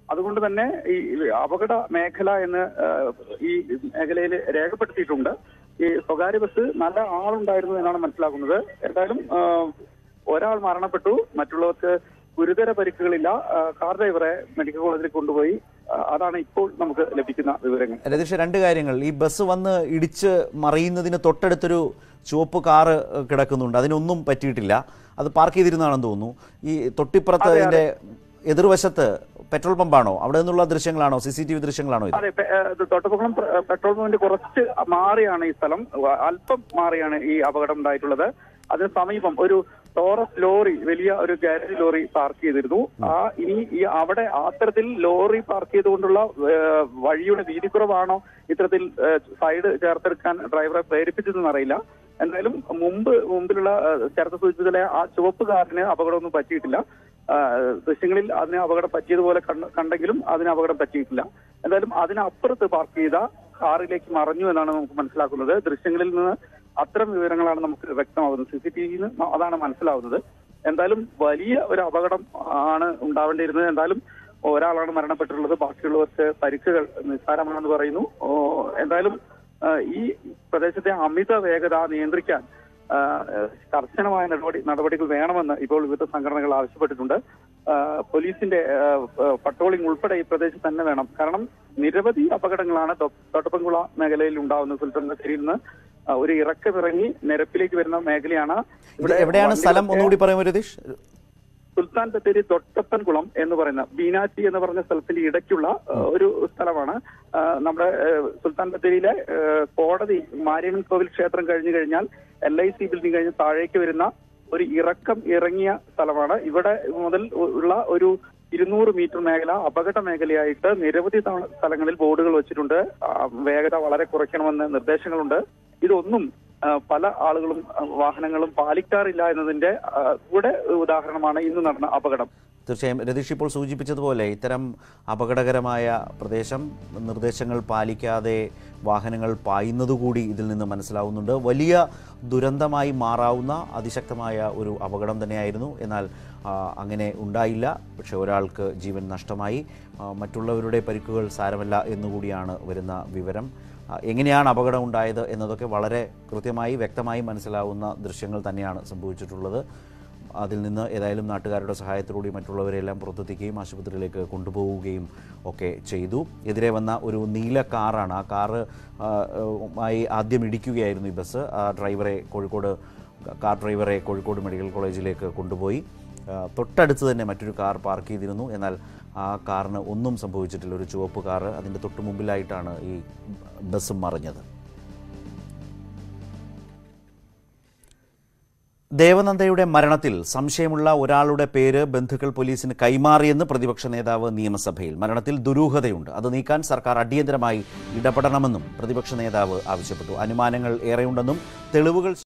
അതുകൊണ്ട് തന്നെ ഈ അപകട മേഖല എന്ന് ആ, ഈ മേഖലയിൽ രേഖപ്പെടുത്തിയിട്ടുണ്ട് ഈ സ്വകാര്യ ബസ് നല്ല ആളുണ്ടായിരുന്നു എന്നാണ് മനസ്സിലാക്കുന്നത് എന്തായാലും ആ, ഒരാൾ മരണപ്പെട്ടു മറ്റുള്ളവർക്ക് ഗുരുതര പരിക്കുകളില്ല ആ, കാർ ഡ്രൈവറെ മെഡിക്കൽ കോളേജിൽ കൊണ്ടുപോയി ആ, അതാണ് ഇപ്പോൾ നമുക്ക് ലഭിക്കുന്ന വിവരങ്ങൾ രതീഷ് രണ്ട് കാര്യങ്ങൾ ഈ ബസ് വന്ന് ഇടിച്ച് മറിയുന്നതിന് തൊട്ടടുത്തൊരു ചുവപ്പ് കാറ് കിടക്കുന്നുണ്ട് അതിനൊന്നും പറ്റിയിട്ടില്ല അത് പാർക്ക് ചെയ്തിരുന്നാണെന്ന് തോന്നുന്നു ഈ തൊട്ടിപ്പുറത്ത് അതെ, അതിന്റെ എതിർവശത്ത് പെട്രോൾ പമ്പാണോ അവിടെ നിന്നുള്ള ദൃശ്യങ്ങളാണോ സി സി ടി വി ദൃശ്യങ്ങളാണോ ഇത് അതെ പെ- ഏഹ് ഇത് തൊട്ടപ്പുറം പ്ര- പെട്രോൾ പമ്പിന്റെ കുറച്ച് മാറിയാണ് ഈ സ്ഥലം വ- അല്പം മാറിയാണ് ഈ അപകടം ഉണ്ടായിട്ടുള്ളത് അതിന് സമീപം ഒരു ടോറസ് ലോറി വലിയ ഒരു ഗാരേജ് ലോറി പാർക്ക് ചെയ്തിരുന്നു ആ ഇനി ഈ അവിടെ അത്തരത്തിൽ ലോറി പാർക്ക് ചെയ്തുകൊണ്ടുള്ള ഏഹ്, വഴിയുടെ വീതിക്കുറവാണോ ഇത്തരത്തിൽ ഏഹ്, സൈഡ് ചേർത്തെടുക്കാൻ ഡ്രൈവറെ പ്രേരിപ്പിച്ചതെന്ന് അറിയില്ല എന്തായാലും മുമ്പ് മുമ്പിലുള്ള ഏഹ്, ചേർത്ത് സൂചിപ്പിച്ചതിലെ ആ ചുവപ്പ് കാറിന് അപകടമൊന്നും പറ്റിയിട്ടില്ല ആ, ദൃശ്യങ്ങളിൽ അതിന് അപകടം പറ്റിയതുപോലെ കണ്ട- കണ്ടെങ്കിലും അതിന് അപകടം പറ്റിയിട്ടില്ല എന്തായാലും അതിനപ്പുറത്ത് പാർക്ക് ചെയ്ത കാറിലേക്ക് മറഞ്ഞു എന്നാണ് നമുക്ക് മനസ്സിലാക്കുന്നത് ദൃശ്യങ്ങളിൽ നിന്ന് അത്തരം വിവരങ്ങളാണ് നമുക്ക് വ്യക്തമാകുന്നത് സി സി ടി വിയിൽ നിന്ന് അതാണ് മനസ്സിലാവുന്നത് എന്തായാലും വലിയ ഒരു അപകടം ആണ് ഉണ്ടാവേണ്ടിയിരുന്നത് എന്തായാലും ഒരാളാണ് മരണപ്പെട്ടിട്ടുള്ളത് ബാക്കിയുള്ളവർക്ക് പരിക്കുകൾ നിസ്സാരമാണെന്ന് പറയുന്നു ഓ, എന്തായാലും ആ, ഈ പ്രദേശത്തെ അമിത വേഗത നിയന്ത്രിക്കാൻ ആ, കർശനമായ നടപടി നടപടികൾ വേണമെന്ന് ഇപ്പോൾ വിവിധ സംഘടനകൾ ആവശ്യപ്പെട്ടിട്ടുണ്ട് ആ, പോലീസിന്റെ ആ, പട്രോളിംഗ് ഉൾപ്പെടെ ഈ പ്രദേശത്ത് തന്നെ വേണം കാരണം നിരവധി അപകടങ്ങളാണ് തൊ- തൊട്ടപ്പൻകുള മേഖലയിൽ ഉണ്ടാവുന്നത് സുൽത്താൻ ബത്തേരിയിൽ നിന്ന് ആ, ഒരു ഇറക്കമിറങ്ങി നിരപ്പിലേക്ക് വരുന്ന മേഖലയാണ് ഇത് എവിടെയാണ് സ്ഥലം വണ്ടികളൊക്കെ ഒന്നുകൂടി പറയുമോ രതീഷ് സുൽത്താൻ ബത്തേരി തൊട്ടപ്പൻകുളം എന്ന് പറയുന്ന ബീനാച്ചി എന്ന് പറഞ്ഞ സ്ഥലത്തിന്റെ ഇടയ്ക്കുള്ള ആ, ഒരു സ്ഥലമാണ് ആ, നമ്മുടെ ആ, സുൽത്താൻ ബത്തേരിയിലെ ആ, കോടതി മാരിയമ്മൻ കോവിൽ ക്ഷേത്രം കഴിഞ്ഞു കഴിഞ്ഞാൽ എൽ ഐ സി ബിൽഡിംഗ് കഴിഞ്ഞ് താഴേക്ക് വരുന്ന ഒരു ഇറക്കം ഇറങ്ങിയ സ്ഥലമാണ് ഇവിടെ മുതൽ ഉള്ള ഒരു ഇരുന്നൂറ് മീറ്റർ മേഖല അപകട മേഖലയായിട്ട് നിരവധി തവണ സ്ഥലങ്ങളിൽ ബോർഡുകൾ വെച്ചിട്ടുണ്ട് ആ, വേഗത വളരെ കുറയ്ക്കണമെന്ന് നിർദ്ദേശങ്ങളുണ്ട് ഇതൊന്നും ആ, പല ആളുകളും ആ, വാഹനങ്ങളും പാലിക്കാറില്ല എന്നതിന്റെ ആ, കൂടെ ഉദാഹരണമാണ് ഇന്ന് നടന്ന അപകടം തീർച്ചയായും രതീഷ് ഇപ്പോൾ സൂചിപ്പിച്ചതുപോലെ ഇത്തരം അപകടകരമായ പ്രദേശം നിർദ്ദേശങ്ങൾ പാലിക്കാതെ വാഹനങ്ങൾ പായുന്നതുകൂടി ഇതിൽ നിന്ന് മനസ്സിലാവുന്നുണ്ട് വലിയ ദുരന്തമായി മാറാവുന്ന അതിശക്തമായ ഒരു അപകടം തന്നെയായിരുന്നു എന്നാൽ ആ, അങ്ങനെ ഉണ്ടായില്ല പക്ഷേ ഒരാൾക്ക് ജീവൻ നഷ്ടമായി ആ, മറ്റുള്ളവരുടെ പരിക്കുകൾ സാരമല്ല എന്നുകൂടിയാണ് വരുന്ന വിവരം ആ, എങ്ങനെയാണ് അപകടം ഉണ്ടായത് എന്നതൊക്കെ വളരെ കൃത്യമായി വ്യക്തമായി മനസ്സിലാവുന്ന ദൃശ്യങ്ങൾ തന്നെയാണ് സംഭവിച്ചിട്ടുള്ളത് അതിൽ നിന്ന് ഏതായാലും നാട്ടുകാരുടെ സഹായത്തോടുകൂടി മറ്റുള്ളവരെല്ലാം പുറത്തെത്തിക്കുകയും ആശുപത്രിയിലേക്ക് കൊണ്ടുപോവുകയും ഒക്കെ ചെയ്തു എതിരെ വന്ന ഒരു നീല കാറാണ് ആ കാറ് ആ, മായി ആദ്യം ഇടിക്കുകയായിരുന്നു ഈ ബസ് ആ ഡ്രൈവറെ കോഴിക്കോട് കാർ ഡ്രൈവറെ കോഴിക്കോട് മെഡിക്കൽ കോളേജിലേക്ക് കൊണ്ടുപോയി ആ, തൊട്ടടുത്ത് തന്നെ മറ്റൊരു കാർ പാർക്ക് ചെയ്തിരുന്നു എന്നാൽ ആ കാറിന് ഒന്നും സംഭവിച്ചിട്ടില്ല ഒരു ചുവപ്പ് കാറ് അതിൻ്റെ തൊട്ട് മുമ്പിലായിട്ടാണ് ഈ ബസ് മറിഞ്ഞത് ദേവനന്ദയുടെ മരണത്തിൽ സംശയമുള്ള ഒരാളുടെ പേര് ബന്ധുക്കൾ പോലീസിന് കൈമാറിയെന്ന് പ്രതിപക്ഷ നേതാവ് നിയമസഭയിൽ മരണത്തിൽ ദുരൂഹതയുണ്ട് അത് നീക്കാൻ സർക്കാർ അടിയന്തരമായി ഇടപെടണമെന്നും പ്രതിപക്ഷ നേതാവ് ആവശ്യപ്പെട്ടു അനുമാനങ്ങൾ ഏറെയുണ്ടെന്നും തെളിവുകൾ